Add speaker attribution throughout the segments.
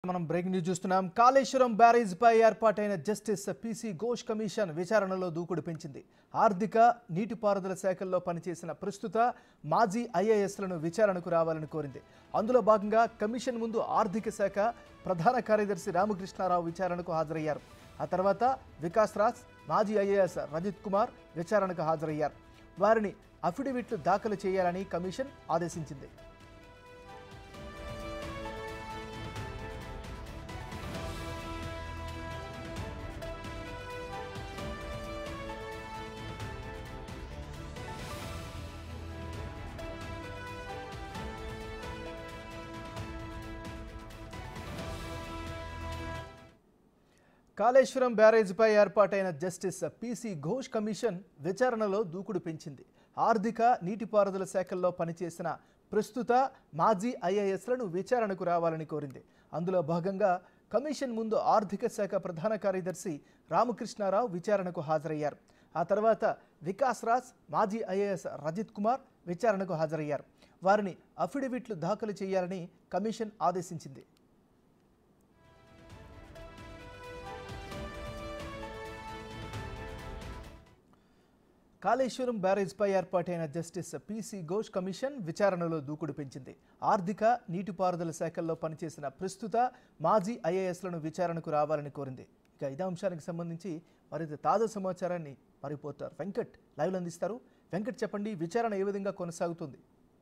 Speaker 1: మనం breaking news చూస్తున్నాం Kaleshwaram barrage పై ఏర్పాటైన జస్టిస్ పిసి ఘోష్ కమిషన్ విచారణలో దూకుడు పెంచింది ఆర్థిక నీటిపారుదల శాఖల్లో పనిచేసిన ప్రస్తుత మాజీ ఐఏఎస్లను విచారణకు రావాలని కోరింది అందులో భాగంగా కమిషన్ ముందు ఆర్థిక శాఖ ప్రధాన కార్యదర్శి రామకృష్ణారావు విచారణకు హాజరయ్యారు ఆ తర్వాత వికాస్ రాజ్ మాజీ ఐఏఎస్ రజిత్ కుమార్ విచారణకు హాజరయ్యారు వారిని అఫిడవిట్లు దాఖలు చేయాలని కమిషన్ ఆదేశించింది కాళేశ్వరం బ్యారేజ్పై ఏర్పాటైన జస్టిస్ పిసి ఘోష్ కమిషన్ విచారణలో దూకుడు పెంచింది ఆర్థిక నీటిపారుదల శాఖల్లో పనిచేసిన ప్రస్తుత మాజీ ఐఏఎస్లను విచారణకు రావాలని కోరింది అందులో భాగంగా కమిషన్ ముందు ఆర్థిక శాఖ ప్రధాన కార్యదర్శి రామకృష్ణారావు విచారణకు హాజరయ్యారు ఆ తర్వాత వికాస్ రాజ్ మాజీ ఐఏఎస్ రజిత్ కుమార్ విచారణకు హాజరయ్యారు వారిని అఫిడవిట్లు దాఖలు చేయాలని కమిషన్ ఆదేశించింది కాళేశ్వరం బ్యారేజ్పై ఏర్పాటైన జస్టిస్ పిసి ఘోష్ కమిషన్ విచారణలో దూకుడు పెంచింది ఆర్థిక నీటిపారుదల శాఖల్లో పనిచేసిన ప్రస్తుత మాజీ ఐఏఎస్లను విచారణకు రావాలని కోరింది ఇక ఇదే అంశానికి సంబంధించి మరింత తాజా సమాచారాన్ని మరి రిపోర్టర్ వెంకట్ లైవ్లో అందిస్తారు వెంకట్ చెప్పండి విచారణ ఏ విధంగా కొనసాగుతుంది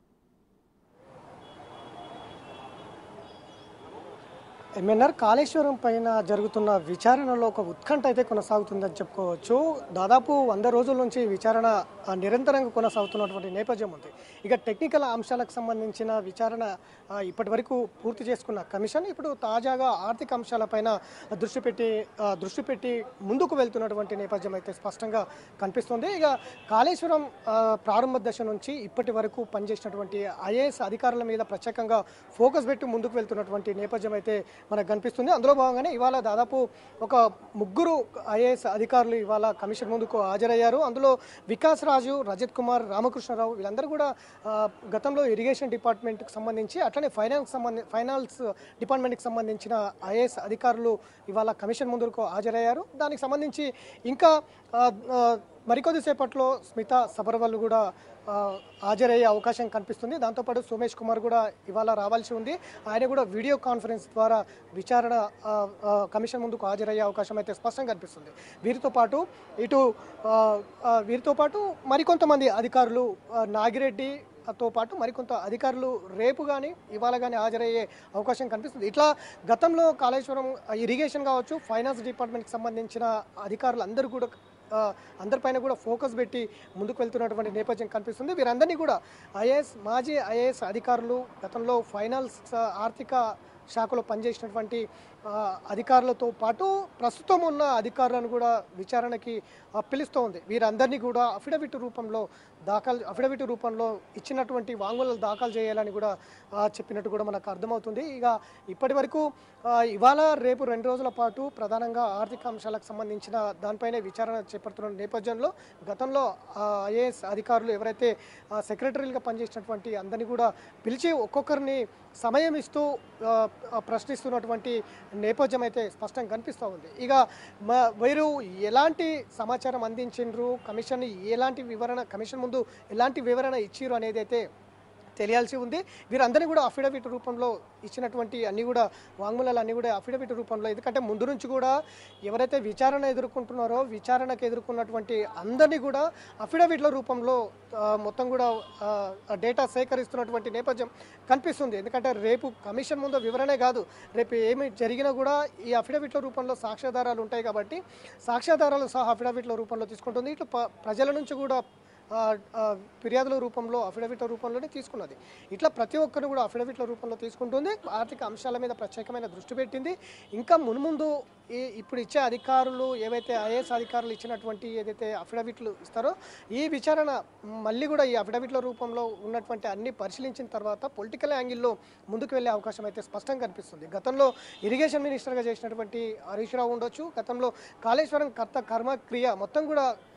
Speaker 2: ఎంఎన్ఆర్ కాళేశ్వరం పైన జరుగుతున్న విచారణలో ఒక ఉత్కంఠ అయితే కొనసాగుతుందని చెప్పుకోవచ్చు దాదాపు వంద రోజుల నుంచి విచారణ ఆ, నిరంతరంగా కొనసాగుతున్నటువంటి నేపథ్యం ఉంది ఇక టెక్నికల్ అంశాలకు సంబంధించిన విచారణ ఆ, ఇప్పటి వరకు పూర్తి చేసుకున్న కమిషన్ ఇప్పుడు తాజాగా ఆర్థిక అంశాలపైన దృష్టి పెట్టి ఆ, దృష్టి పెట్టి ముందుకు వెళ్తున్నటువంటి నేపథ్యం అయితే స్పష్టంగా కనిపిస్తుంది ఇక కాళేశ్వరం ఆ, ప్రారంభ దశ నుంచి ఇప్పటి వరకు పనిచేసినటువంటి ఐఏఎస్ అధికారుల మీద ప్రత్యేకంగా ఫోకస్ పెట్టి ముందుకు వెళ్తున్నటువంటి నేపథ్యం అయితే మనకు కనిపిస్తుంది అందులో భాగంగానే ఇవాళ దాదాపు ఒక ముగ్గురు ఐఏఎస్ అధికారులు ఇవాళ కమిషన్ ముందుకు హాజరయ్యారు అందులో వికాస్ రాజు రజత్ కుమార్ రామకృష్ణరావు వీళ్ళందరూ కూడా ఆ, గతంలో ఇరిగేషన్ డిపార్ట్మెంట్కి సంబంధించి అట్లనే ఫైనాన్స్ సంబంధి ఫైనాన్స్ డిపార్ట్మెంట్కి సంబంధించిన ఐఏఎస్ అధికారులు ఇవాళ కమిషన్ ముందుకు హాజరయ్యారు దానికి సంబంధించి ఇంకా ఆ, ఆ, మరికొద్దిసేపట్లో స్మిత సబర్వాల్ కూడా ఆ, హాజరయ్యే అవకాశం కనిపిస్తుంది దాంతోపాటు సోమేష్ కుమార్ కూడా ఇవాళ రావాల్సి ఉంది ఆయన కూడా వీడియో కాన్ఫరెన్స్ ద్వారా విచారణ ఆ, ఆ, కమిషన్ ముందుకు హాజరయ్యే అవకాశం అయితే స్పష్టంగా కనిపిస్తుంది వీరితో పాటు ఇటు ఆ, ఆ, వీరితో పాటు మరికొంతమంది అధికారులు ఆ, నాగిరెడ్డి తో పాటు మరికొంత అధికారులు రేపు కానీ ఇవాళ కానీ హాజరయ్యే అవకాశం కనిపిస్తుంది ఇట్లా గతంలో కాళేశ్వరం ఇరిగేషన్ కావచ్చు ఫైనాన్స్ డిపార్ట్మెంట్కి సంబంధించిన అధికారులు అందరూ కూడా ఆ, అందరిపైన కూడా ఫోకస్ పెట్టి ముందుకు వెళ్తున్నటువంటి నేపథ్యం కనిపిస్తుంది వీరందరినీ కూడా ఐఏఎస్ మాజీ ఐఏఎస్ అధికారులు గతంలో ఫైనాన్స్ ఆ, ఆర్థిక శాఖలో పనిచేసినటువంటి ఆ, అధికారులతో పాటు ప్రస్తుతం ఉన్న అధికారులను కూడా విచారణకి ఆ, పిలుస్తూ ఉంది వీరందరినీ కూడా అఫిడవిట్ రూపంలో దాఖలు అఫిడవిట్ రూపంలో ఇచ్చినటువంటి వాంగ్మూలాలు దాఖలు చేయాలని కూడా ఆ, చెప్పినట్టు కూడా మనకు అర్థమవుతుంది ఇక ఇప్పటి వరకు ఆ, ఇవాళ రేపు రెండు రోజుల పాటు ప్రధానంగా ఆర్థిక అంశాలకు సంబంధించిన దానిపైనే విచారణ చేపడుతున్న నేపథ్యంలో గతంలో ఐఏఎస్ అధికారులు ఎవరైతే ఆ, సెక్రటరీలుగా పనిచేసినటువంటి అందరినీ కూడా పిలిచి ఒక్కొక్కరిని సమయం ఇస్తూ ఆ, ఆ, ప్రశ్నిస్తున్నటువంటి నేపథ్యం అయితే స్పష్టంగా కనిపిస్తూ ఉంది ఇక మ- వీరు ఎలాంటి సమాచారం అందించిండ్రు కమిషన్ ఎలాంటి వివరణ కమిషన్ ముందు ఎలాంటి వివరణ ఇచ్చిర్రు అనేది అయితే తెలియాల్సి ఉంది వీరందరినీ కూడా అఫిడవిట్ రూపంలో ఇచ్చినటువంటి అన్ని కూడా వాంగ్మూలాలు అన్ని కూడా అఫిడవిట్ రూపంలో ఎందుకంటే ముందు నుంచి కూడా ఎవరైతే విచారణ ఎదుర్కొంటున్నారో విచారణకు ఎదుర్కొన్నటువంటి అందరినీ కూడా అఫిడవిట్ల రూపంలో ఆ, మొత్తం కూడా ఆ, డేటా సేకరిస్తున్నటువంటి నేపథ్యం కనిపిస్తుంది ఎందుకంటే రేపు కమిషన్ ముందు వివరణే కాదు రేపు ఏమి జరిగినా కూడా ఈ అఫిడవిట్ల రూపంలో సాక్ష్యాధారాలు ఉంటాయి కాబట్టి సాక్ష్యాధారాలు సహా అఫిడవిట్ల రూపంలో తీసుకుంటుంది ఇట్లా ప- ప్రజల నుంచి కూడా ఆ, ఆ, ఫిర్యాదుల రూపంలో అఫిడవిట్ల రూపంలోనే తీసుకున్నది ఇట్లా ప్రతి ఒక్కరు కూడా అఫిడవిట్ల రూపంలో తీసుకుంటుంది ఆర్థిక అంశాల మీద ప్రత్యేకమైన దృష్టి పెట్టింది ఇంకా మున్ముందు ఈ ఇప్పుడు ఇచ్చే అధికారులు ఏవైతే ఐఏఎస్ అధికారులు ఇచ్చినటువంటి ఏదైతే అఫిడవిట్లు ఇస్తారో ఈ విచారణ మళ్ళీ కూడా ఈ అఫిడవిట్ల రూపంలో ఉన్నటువంటి అన్ని పరిశీలించిన తర్వాత పొలిటికల్ యాంగిల్లో ముందుకు వెళ్ళే అవకాశం అయితే స్పష్టంగా కనిపిస్తుంది గతంలో ఇరిగేషన్ మినిస్టర్గా చేసినటువంటి హరీష్ రావు ఉండొచ్చు గతంలో కాళేశ్వరం కర్త కర్మ క్రియ మొత్తం కూడా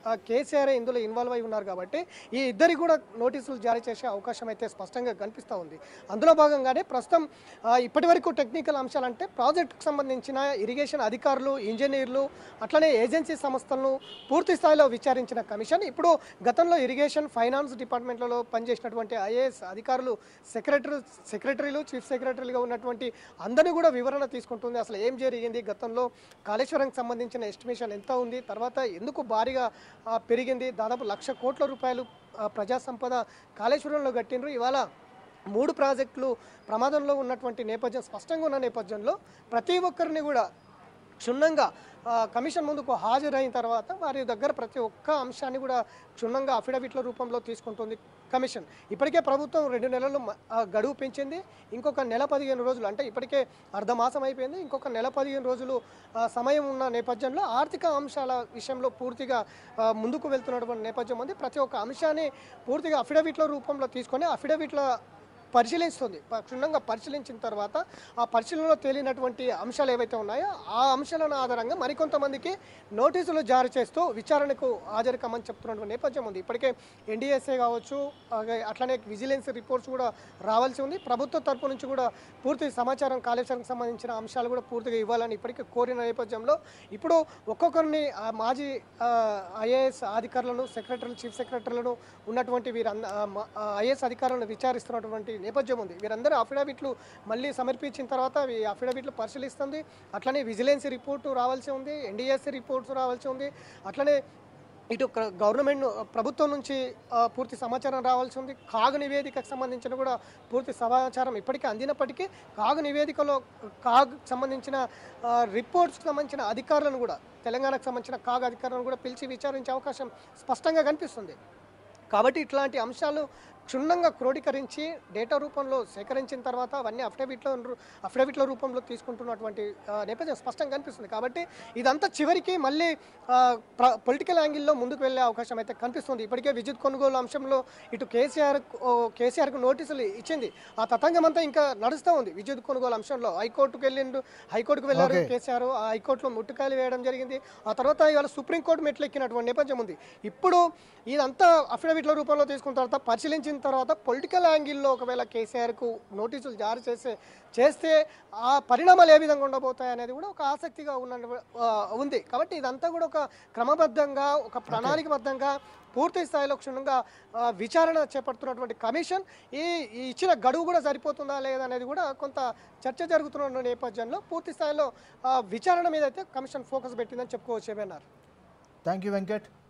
Speaker 2: ఆ, కేసీఆర్ ఇందులో ఇన్వాల్వ్ అయి ఉన్నారు కాబట్టి ఈ ఇద్దరికి కూడా నోటీసులు జారీ చేసే అవకాశం అయితే స్పష్టంగా కనిపిస్తూ ఉంది అందులో భాగంగానే ప్రస్తుతం ఆ, ఇప్పటి వరకు టెక్నికల్ అంశాలంటే ప్రాజెక్టుకు సంబంధించిన ఇరిగేషన్ అధికారులు ఇంజనీర్లు అట్లనే ఏజెన్సీ సంస్థలను పూర్తి స్థాయిలో విచారించిన కమిషన్ ఇప్పుడు గతంలో ఇరిగేషన్ ఫైనాన్స్ డిపార్ట్మెంట్లలో పనిచేసినటువంటి ఐఏఎస్ అధికారులు సెక్రటరీ సెక్రటరీలు చీఫ్ సెక్రటరీలుగా ఉన్నటువంటి అందరినీ కూడా వివరణ తీసుకుంటుంది అసలు ఏం జరిగింది గతంలో కాళేశ్వరంకి సంబంధించిన ఎస్టిమేషన్ ఎంత ఉంది తర్వాత ఎందుకు భారీగా ఆ, పెరిగింది దాదాపు లక్ష కోట్ల రూపాయలు ఆ, ప్రజా సంపద కాళేశ్వరంలో కట్టిండ్రు ఇవాళ మూడు ప్రాజెక్టులు ప్రమాదంలో ఉన్నటువంటి నేపథ్యం స్పష్టంగా ఉన్న నేపథ్యంలో ప్రతి ఒక్కరిని కూడా క్షుణ్ణంగా ఆ, కమిషన్ ముందుకు హాజరైన తర్వాత వారి దగ్గర ప్రతి ఒక్క అంశాన్ని కూడా క్షుణ్ణంగా అఫిడవిట్ల రూపంలో తీసుకుంటుంది కమిషన్ ఇప్పటికే ప్రభుత్వం రెండు నెలలు మ- ఆ, గడువు పెంచింది ఇంకొక నెల పదిహేను రోజులు అంటే ఇప్పటికే అర్ధ మాసం అయిపోయింది ఇంకొక నెల పదిహేను రోజులు ఆ, సమయం ఉన్న నేపథ్యంలో ఆర్థిక అంశాల విషయంలో పూర్తిగా ఆ, ముందుకు వెళ్తున్నటువంటి నేపథ్యం ఉంది ప్రతి ఒక్క అంశాన్ని పూర్తిగా అఫిడవిట్ల రూపంలో తీసుకొని అఫిడవిట్ల పరిశీలిస్తుంది ప- క్షుణ్ణంగా పరిశీలించిన తర్వాత ఆ పరిశీలనలో తేలినటువంటి అంశాలు ఏవైతే ఉన్నాయో ఆ అంశాలను ఆధారంగా మరికొంతమందికి నోటీసులు జారీ చేస్తూ విచారణకు హాజరు కమ్మని చెప్తున్నటువంటి నేపథ్యం ఉంది ఇప్పటికే ఎన్డీఎస్ఏ కావచ్చు అలాగే అట్లనే విజిలెన్స్ రిపోర్ట్స్ కూడా రావాల్సి ఉంది ప్రభుత్వ తరపు నుంచి కూడా పూర్తి సమాచారం కాళేశ్వరంకి సంబంధించిన అంశాలు కూడా పూర్తిగా ఇవ్వాలని ఇప్పటికే కోరిన నేపథ్యంలో ఇప్పుడు ఒక్కొక్కరిని ఆ మాజీ ఐఏఎస్ అధికారులను సెక్రటరీలు చీఫ్ సెక్రటరీలను ఉన్నటువంటి వీరంద ఐఏఎస్ అధికారులను విచారిస్తున్నటువంటి నేపథ్యం ఉంది వీరందరూ అఫిడవిట్లు మళ్ళీ సమర్పించిన తర్వాత ఈ అఫిడవిట్లు పరిశీలిస్తుంది అట్లనే విజిలెన్స్ రిపోర్టు రావాల్సి ఉంది ఎన్డీఎస్సీ రిపోర్ట్స్ రావాల్సి ఉంది అట్లనే ఇటు ప్ర- గవర్నమెంట్ ప్రభుత్వం నుంచి ఆ, పూర్తి సమాచారం రావాల్సి ఉంది కాగు నివేదికకు సంబంధించిన కూడా పూర్తి సమాచారం ఇప్పటికే అందినప్పటికీ కాగు నివేదికలో కాగ్ సంబంధించిన ఆ, రిపోర్ట్స్కి సంబంధించిన అధికారులను కూడా తెలంగాణకు సంబంధించిన కాగ్ అధికారులను కూడా పిలిచి విచారించే అవకాశం స్పష్టంగా కనిపిస్తుంది కాబట్టి ఇట్లాంటి అంశాలు క్షుణ్ణంగా క్రోడీకరించి డేటా రూపంలో సేకరించిన తర్వాత అవన్నీ అఫిడవిట్లో అఫిడవిట్ల రూపంలో తీసుకుంటున్నటువంటి ఆ, నేపథ్యం స్పష్టంగా కనిపిస్తుంది కాబట్టి ఇదంతా చివరికి మళ్ళీ పొలిటికల్ యాంగిల్లో ముందుకు వెళ్ళే అవకాశం అయితే కనిపిస్తుంది ఇప్పటికే విద్యుత్ కొనుగోలు అంశంలో ఇటు కేసీఆర్ కేసీఆర్కు నోటీసులు ఇచ్చింది ఆ తతంగం అంతా ఇంకా నడుస్తూ ఉంది విద్యుత్ కొనుగోలు అంశంలో హైకోర్టుకు వెళ్ళిండు హైకోర్టుకు వెళ్ళారు
Speaker 1: Okay.
Speaker 2: కేసీఆర్ ఆ హైకోర్టులో ముట్టుకాయలు వేయడం జరిగింది ఆ తర్వాత ఇవాళ సుప్రీంకోర్టు మెట్లు ఎక్కినటువంటి నేపథ్యం ఉంది ఇప్పుడు ఇదంతా అఫిడవిట్ల రూపంలో తీసుకున్న తర్వాత పరిశీలించిన తర్వాత పొలిటికల్ యాంగిల్లో ఒకవేళ కేసీఆర్కు నోటీసులు జారీ చేసే చేస్తే ఆ పరిణామాలు ఏ విధంగా ఉండబోతాయి అనేది కూడా ఒక ఆసక్తిగా ఉన్న ఆ, ఉంది కాబట్టి ఇదంతా కూడా ఒక క్రమబద్ధంగా ఒక ప్రణాళికబద్ధంగా పూర్తి స్థాయిలో క్షుణ్ణంగా ఆ, విచారణ చేపడుతున్నటువంటి కమిషన్ ఈ ఈ ఇచ్చిన గడువు కూడా సరిపోతుందా లేదా అనేది కూడా కొంత చర్చ జరుగుతున్న నేపథ్యంలో పూర్తి స్థాయిలో ఆ, విచారణ మీద అయితే కమిషన్ ఫోకస్ పెట్టిందని చెప్పుకోవచ్చు ఏమన్నారు
Speaker 1: థ్యాంక్ యూ వెంకట్